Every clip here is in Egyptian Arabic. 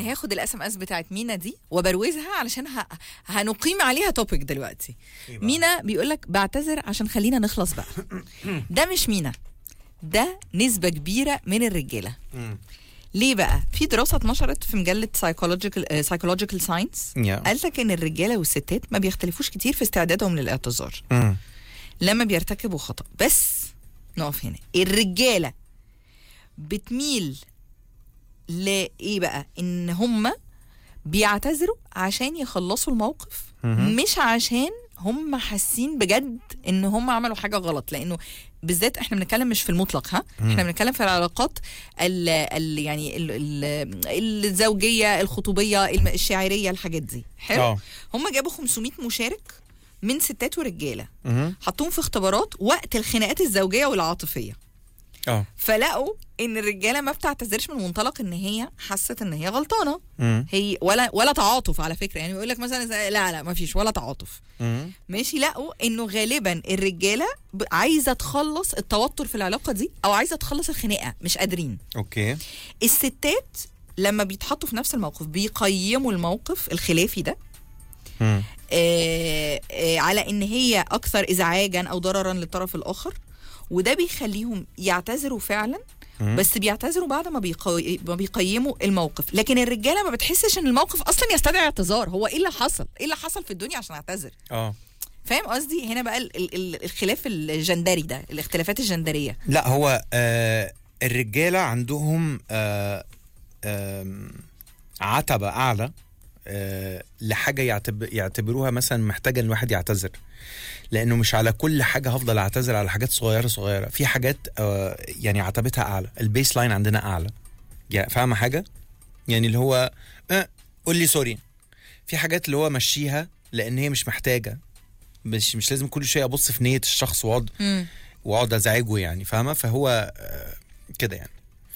هاخد الاس ام اس بتاعت مينا دي وبروزها علشان ه... هنقيم عليها توبيك دلوقتي مينا بيقول لك بعتذر عشان خلينا نخلص بقى ده مش مينا ده نسبة كبيرة من الرجالة ليه بقى؟ في دراسة اتنشرت في مجلة سايكولوجيكال سايكولوجيكال ساينس يا. قالت لك ان الرجالة والستات ما بيختلفوش كتير في استعدادهم للاعتذار مم. لما بيرتكبوا خطأ بس نقف هنا الرجالة بتميل لإيه بقى إن هم بيعتذروا عشان يخلصوا الموقف مهم. مش عشان هم حاسين بجد ان هم عملوا حاجه غلط لانه بالذات احنا بنتكلم مش في المطلق ها احنا بنتكلم في العلاقات ال ال يعني ال ال الزوجيه الخطوبيه الم- الشاعريه الحاجات دي حلو اه هم جابوا 500 مشارك من ستات ورجاله مهم. حطوهم في اختبارات وقت الخناقات الزوجيه والعاطفيه اه فلقوا ان الرجاله ما بتعتذرش من منطلق ان هي حست ان هي غلطانه مم. هي ولا ولا تعاطف على فكره يعني يقول لك مثلا زي- لا لا ما فيش ولا تعاطف مم. ماشي لقوا انه غالبا الرجاله ب- عايزه تخلص التوتر في العلاقه دي او عايزه تخلص الخناقه مش قادرين اوكي الستات لما بيتحطوا في نفس الموقف بيقيموا الموقف الخلافي ده مم. آه، آه، على ان هي اكثر ازعاجا او ضررا للطرف الاخر وده بيخليهم يعتذروا فعلا مم. بس بيعتذروا بعد ما, بيقي... ما بيقيموا الموقف لكن الرجاله ما بتحسش ان الموقف اصلا يستدعي اعتذار هو ايه اللي حصل ايه اللي حصل في الدنيا عشان اعتذر اه فاهم قصدي هنا بقى ال... ال... ال- الخلاف الجندري ده الاختلافات الجندريه لا هو آه الرجاله عندهم آه آم، عتبه اعلى آه لحاجه يعتب يعتبروها مثلا محتاجه ان الواحد يعتذر لانه مش على كل حاجه هفضل اعتذر على حاجات صغيره صغيره في حاجات آه يعني عتبتها اعلى البيس لاين عندنا اعلى يعني فاهمه حاجه يعني اللي هو آه قول لي سوري في حاجات اللي هو مشيها لان هي مش محتاجه مش مش لازم كل شويه ابص في نيه الشخص واقعد امم واقعد ازعجه يعني فاهمه فهو آه، كده يعني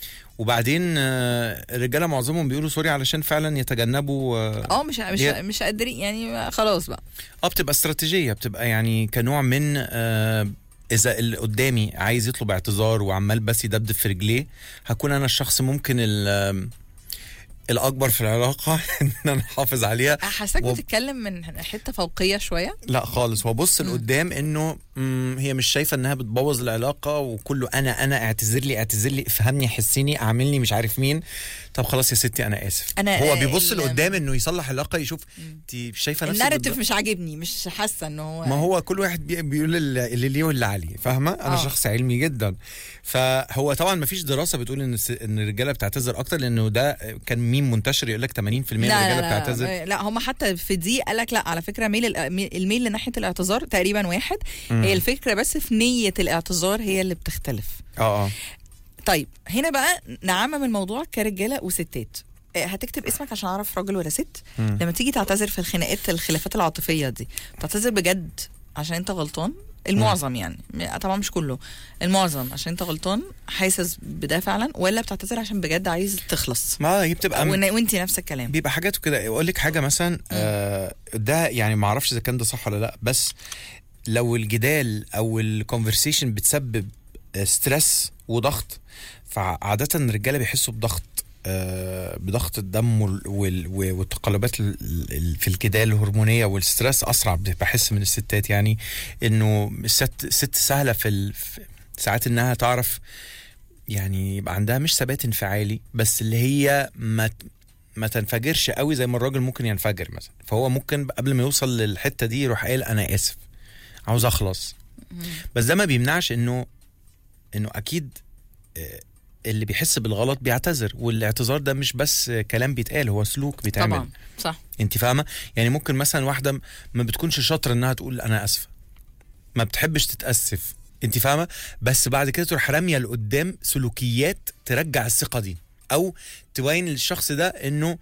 وبعدين آه، الرجاله معظمهم بيقولوا سوري علشان فعلا يتجنبوا اه اه مش مش هي- مش قادرين يعني خلاص بقى آه، بتبقى استراتيجيه بتبقى يعني كنوع من آه، اذا اللي قدامي عايز يطلب اعتذار وعمال بس يدبدب في رجليه هكون انا الشخص ممكن ال- آم، الاكبر في العلاقه ان انا احافظ عليها حاساك و- بتتكلم من حته فوقيه شويه لا خالص هو بص مم. لقدام انه مم، هي مش شايفه انها بتبوظ العلاقه وكله انا انا اعتذر لي اعتذر لي افهمني حسيني اعملني مش عارف مين طب خلاص يا ستي انا اسف أنا- هو بيبص ال- لقدام انه يصلح العلاقه يشوف انت شايفه نفسك الناريتيف بتض- مش عاجبني مش حاسه ان هو ما هو كل واحد بي- بيقول اللي اللي ليه واللي عليه فاهمه انا آه. شخص علمي جدا فهو طبعا ما فيش دراسه بتقول ان الس- ان الرجاله بتعتذر اكتر لانه ده كان ميم منتشر يقول لك 80% من الرجاله بتعتذر لا, لا هم حتى في دي قال لك لا على فكره ميل الأ- الميل لناحيه الاعتذار تقريبا واحد مم. هي الفكره بس في نيه الاعتذار هي اللي بتختلف اه اه طيب هنا بقى نعمم الموضوع كرجاله وستات آه، هتكتب اسمك عشان اعرف راجل ولا ست مم. لما تيجي تعتذر في الخناقات الخلافات العاطفيه دي تعتذر بجد عشان انت غلطان المعظم يعني م- طبعا مش كله المعظم عشان انت غلطان حاسس بده فعلا ولا بتعتذر عشان بجد عايز تخلص ما هي بتبقى وإن- وانتي نفس الكلام بيبقى حاجات كده اقول لك حاجه مثلا آه ده يعني ما اعرفش اذا كان ده صح ولا لا بس لو الجدال او الكونفرسيشن بتسبب ستريس وضغط فعاده الرجاله بيحسوا بضغط آه بضغط الدم وال- وال- والتقلبات ال- ال- في الجدال الهرمونيه والستريس اسرع بحس من الستات يعني انه الست ست سهله في ال- في ساعات انها تعرف يعني يبقى عندها مش ثبات انفعالي بس اللي هي ما ت- ما تنفجرش قوي زي ما الراجل ممكن ينفجر مثلا فهو ممكن قبل ما يوصل للحته دي يروح قايل انا اسف عاوز اخلص بس ده ما بيمنعش انه انه اكيد آه، اللي بيحس بالغلط بيعتذر والاعتذار ده مش بس آه، كلام بيتقال هو سلوك بيتعمل طبعا صح انت فاهمه يعني ممكن مثلا واحده م- ما بتكونش شاطره انها تقول انا اسفه ما بتحبش تتاسف انت فاهمه بس بعد كده تروح راميه لقدام سلوكيات ترجع الثقه دي او تبين للشخص ده انه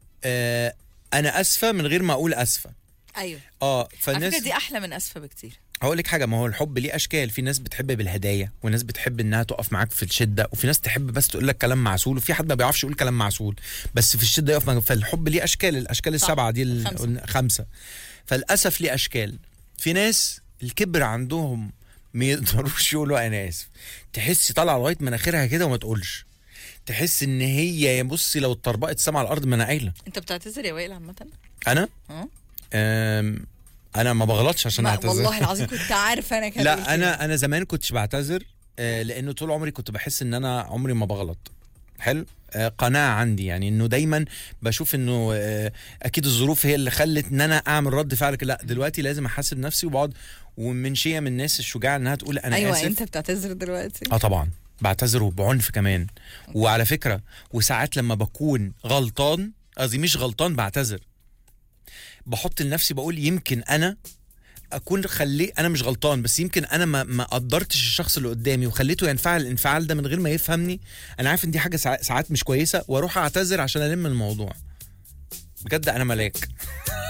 آه انا اسفه من غير ما اقول اسفه ايوه اه على فالناس فكره دي احلى من اسفه بكتير هقول لك حاجه ما هو الحب ليه اشكال في ناس بتحب بالهدايا وناس بتحب انها تقف معاك في الشده وفي ناس تحب بس تقول لك كلام معسول وفي حد ما بيعرفش يقول كلام معسول بس في الشده يقف معاك فالحب ليه اشكال الاشكال صح. السبعه دي ال- خمسة. قلنا- خمسه فالاسف ليه اشكال في ناس الكبر عندهم ما يقدروش يقولوا انا اسف تحسي طالعه لغايه مناخيرها كده وما تقولش تحس ان هي بصي لو اتطربقت السما على الارض ما انا قايله انت بتعتذر يا وائل عامه انا اه أم، انا ما بغلطش عشان ما- اعتذر والله العظيم كنت عارفه انا كده لا انا انا زمان كنتش بعتذر آه، لانه طول عمري كنت بحس ان انا عمري ما بغلط حلو آه، قناعه عندي يعني انه دايما بشوف انه آه، اكيد الظروف هي اللي خلت ان انا اعمل رد فعل كده. لا دلوقتي لازم احاسب نفسي وبقعد ومن شيء من الناس الشجاعه انها تقول انا ايوه اسف انت بتعتذر دلوقتي اه طبعا بعتذر وبعنف كمان وعلى فكره وساعات لما بكون غلطان قصدي مش غلطان بعتذر بحط لنفسي بقول يمكن انا اكون خليه انا مش غلطان بس يمكن انا ما ما قدرتش الشخص اللي قدامي وخليته ينفعل الانفعال ده من غير ما يفهمني انا عارف ان دي حاجه ساع- ساعات مش كويسه واروح اعتذر عشان الم الموضوع بجد انا ملاك